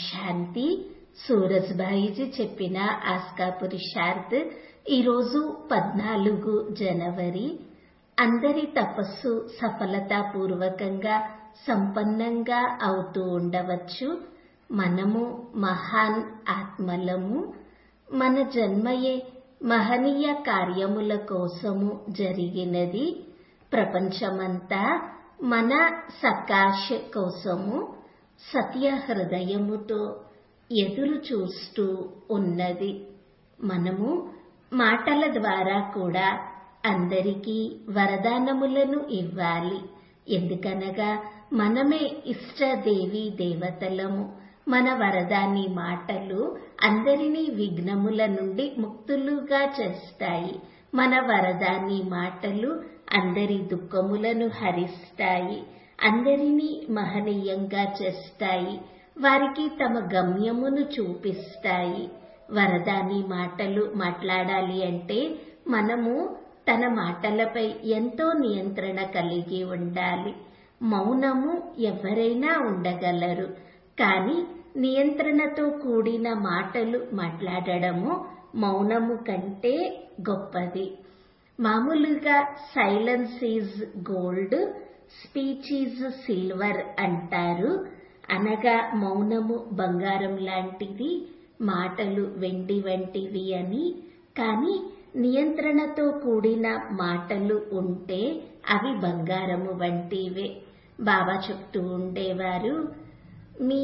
శాంతి సూరజ్భాయిజీ చెప్పిన ఆస్కా పురుషార్థ్ ఈరోజు పద్నాలుగు జనవరి అందరి తపస్సు సఫలతాపూర్వకంగా సంపన్నంగా అవుతూ ఉండవచ్చు మనము మహాన్ ఆత్మలము మన జన్మయే మహనీయ కార్యముల కోసము జరిగినది ప్రపంచమంతా మన సకాశ కోసము సత్య హృదయముతో ఎదురు చూస్తూ ఉన్నది మనము మాటల ద్వారా కూడా అందరికీ వరదానములను ఇవ్వాలి ఎందుకనగా మనమే ఇష్టదేవి దేవతలము మన వరదాని మాటలు అందరినీ విఘ్నముల నుండి ముక్తులుగా చేస్తాయి మన వరదాని మాటలు అందరి దుఃఖములను హరిస్తాయి అందరినీ మహనీయంగా చేస్తాయి వారికి తమ గమ్యమును చూపిస్తాయి వరదాని మాటలు మాట్లాడాలి అంటే మనము తన మాటలపై ఎంతో నియంత్రణ కలిగి ఉండాలి మౌనము ఎవరైనా ఉండగలరు కానీ నియంత్రణతో కూడిన మాటలు మాట్లాడడము మౌనము కంటే గొప్పది మామూలుగా silence is gold speech is silver అంటారు అనగా మౌనము బంగారం లాంటిది మాటలు వెండి వంటివి అని కానీ నియంత్రణతో కూడిన మాటలు ఉంటే అవి బంగారము వంటివే బాబా చెప్తూ ఉండేవారు మీ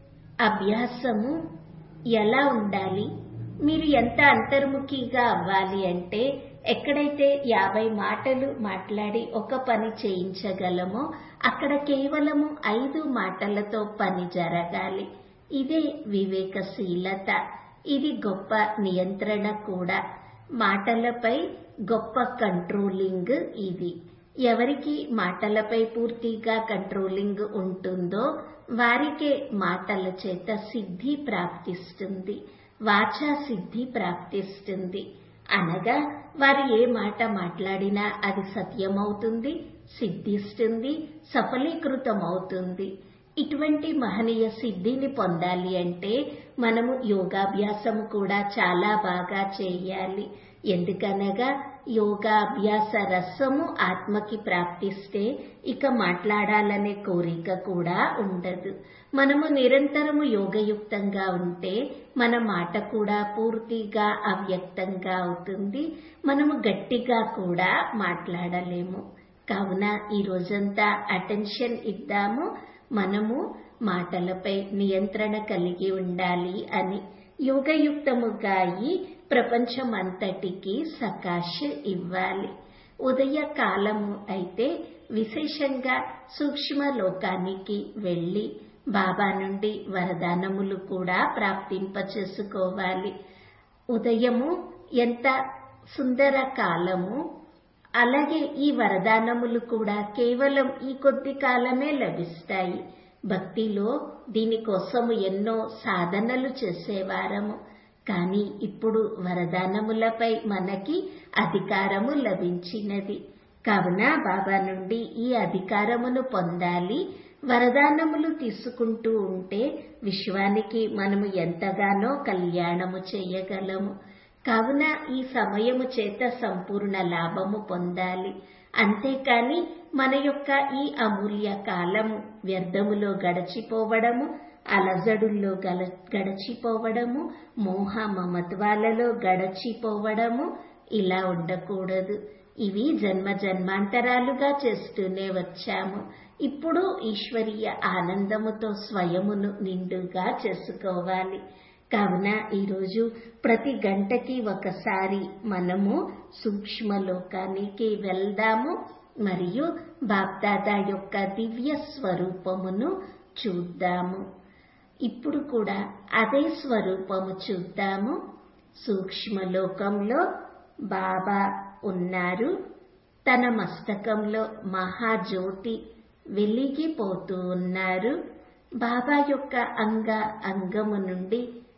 అభ్యాసము ఎలా ఉండాలి మీరు ఎంత అంతర్ముఖిగా అవ్వాలి అంటే ఎక్కడైతే యాభై మాటలు మాట్లాడి ఒక పని చేయించగలమో అక్కడ కేవలము ఐదు మాటలతో పని జరగాలి ఇదే వివేకశీలత ఇది గొప్ప నియంత్రణ కూడా మాటలపై గొప్ప కంట్రోలింగ్ ఇది ఎవరికి మాటలపై పూర్తిగా కంట్రోలింగ్ ఉంటుందో వారికే మాటల చేత సిద్ధి ప్రాప్తిస్తుంది వాచా సిద్ధి ప్రాప్తిస్తుంది అనగా వారు ఏ మాట మాట్లాడినా అది సత్యమవుతుంది సిద్ధిస్తుంది సఫలీకృతమవుతుంది ఇటువంటి మహనీయ సిద్ధిని పొందాలి అంటే మనము యోగాభ్యాసము కూడా చాలా బాగా చేయాలి ఎందుకనగా యోగాభ్యాస రసము ఆత్మకి ప్రాప్తిస్తే ఇక మాట్లాడాలనే కోరిక కూడా ఉండదు మనము నిరంతరము యోగయుక్తంగా ఉంటే మన మాట కూడా పూర్తిగా అవ్యక్తంగా అవుతుంది మనము గట్టిగా కూడా మాట్లాడలేము కావున ఈ రోజంతా అటెన్షన్ ఇద్దాము మనము మాటలపై నియంత్రణ కలిగి ఉండాలి అని యోగయుక్తముగా అయి ప్రపంచమంతటికి సకాశ ఇవ్వాలి ఉదయ కాలము అయితే విశేషంగా సూక్ష్మ లోకానికి వెళ్ళి బాబా నుండి వరదానములు కూడా ప్రాప్తింపచేసుకోవాలి ఉదయము ఎంత సుందర కాలము అలాగే ఈ వరదానములు కూడా కేవలం ఈ కొద్ది కాలమే లభిస్తాయి భక్తిలో దీనికోసము ఎన్నో సాధనలు చేసేవారము కానీ ఇప్పుడు వరదానములపై మనకి అధికారము లభించినది కావున బాబా నుండి ఈ అధికారమును పొందాలి వరదానములు తీసుకుంటూ ఉంటే విశ్వానికి మనము ఎంతగానో కళ్యాణము చేయగలము కావున ఈ సమయము చేత సంపూర్ణ లాభము పొందాలి అంతేకాని మన యొక్క ఈ అమూల్య కాలము వ్యర్థములో గడిచిపోవడము అలజడుల్లో గల గడిచిపోవడము మోహ మమత్వాలలో గడిచిపోవడము ఇలా ఉండకూడదు ఇవి జన్మ జన్మాంతరాలుగా చేస్తూనే వచ్చాము ఇప్పుడు ఈశ్వరీయ ఆనందముతో స్వయమును నిండుగా చేసుకోవాలి కావున ఈరోజు ప్రతి గంటకి ఒకసారి మనము సూక్ష్మలోకానికి వెళ్దాము మరియు బాప్దాదా యొక్క దివ్య స్వరూపమును చూద్దాము ఇప్పుడు కూడా అదే స్వరూపము చూద్దాము సూక్ష్మలోకంలో బాబా ఉన్నారు తన మస్తకంలో మహాజ్యోతి వెలిగిపోతూ ఉన్నారు బాబా యొక్క అంగ అంగము నుండి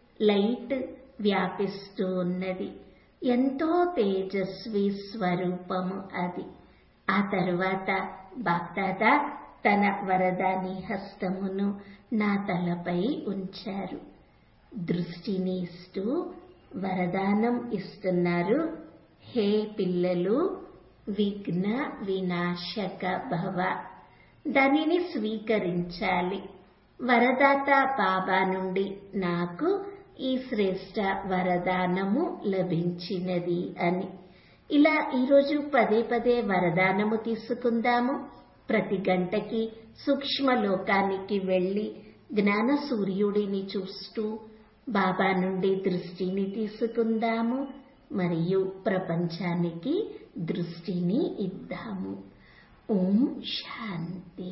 లైట్ వ్యాపిస్తూ ఉన్నది ఎంతో తేజస్వి స్వరూపము అది ఆ తరువాత బాప్దాదా తన వరదాని హస్తమును నా తలపై ఉంచారు దృష్టిని ఇస్తూ వరదానం ఇస్తున్నారు హే పిల్లలు విఘ్న వినాశక భవ దానిని స్వీకరించాలి వరదాత బాబా నుండి నాకు ఈ శ్రేష్ట వరదానము లభించినది అని ఇలా ఈరోజు పదే పదే వరదానము తీసుకుందాము ప్రతి గంటకి సూక్ష్మ లోకానికి వెళ్లి జ్ఞాన సూర్యుడిని చూస్తూ బాబా నుండి దృష్టిని తీసుకుందాము మరియు ప్రపంచానికి దృష్టిని ఇద్దాము ఓం శాంతి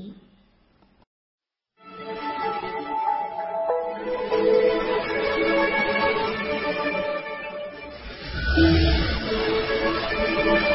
Thank you.